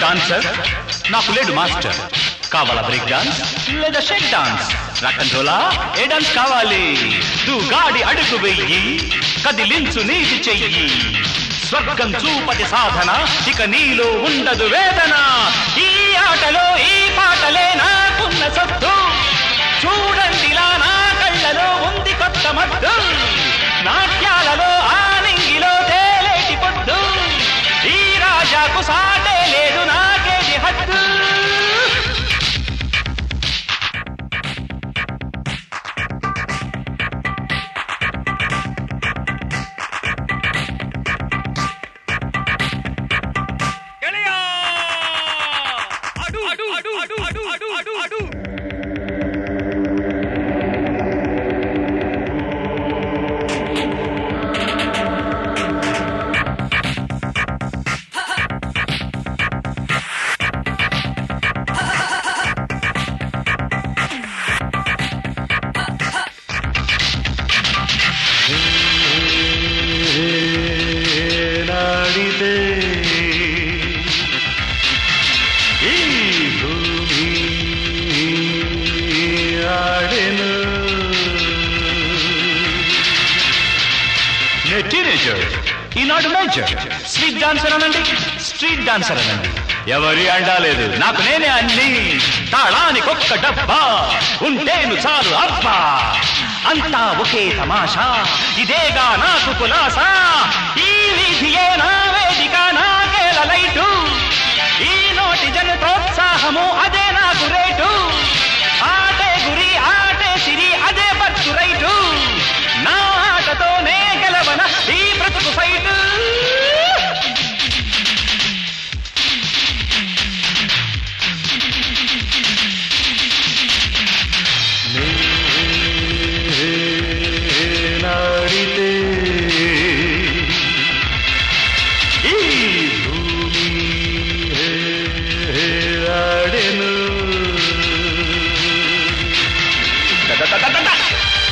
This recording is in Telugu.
డాన్సర్ నాకు లేడు మాస్టర్ కావాలా బ్రేక్ డాన్స్ లేదా షెక్ డాన్స్ రకంజోలా ఏ డాన్స్ కావాలి గాడి అడుగు వెయ్యి కదిలించు నీటి చెయ్యి స్వర్గం చూపటి సాధన ఇక నీలో ఉండదు వేదన ఈ ఆటలో ఈ పాటలే నాకున్న సత్తు చూడండిలా నా కళ్ళలో ఉంది కొత్త మత్తు నాట్యాలలో ఆనంగిలో తేలేటి పొద్దు ఈ రాజాకు సాటే లేదు నాకేది హద్దు ಗೆಳೆಯ ಅಡು ಅಡು ಅಡು ಅಡು ಅಡು ಅಡು ಅಡು ಅಡು నాడితే ఈ భూమి ఆడెను టీనేజర్ ఈనాడు మేజర్ స్ట్రీట్ డాన్సర్ అనండి స్ట్రీట్ డాన్సర్ అనండి ఎవరి అండాలేదు నాకు నేనే అన్ని తాళానికి ఒక్క డబ్బా ఉంటేను చాలు అబ్బా అంతా ఒకే తమాషా ఇదేగా నాకు కులాసా ఈ వీధియే నా వేదిక నాకేల లైటు ఈ నోటి జన ప్రోత్సాహము అదే నాకు రేటు ఆటే గురి ఆటే సిరి అదే బర్తు రైటు నా ఆటతోనే గెలవన ఈ బ్రతుకు ఫైటు నాడితే ఈ భూమి ఆడెను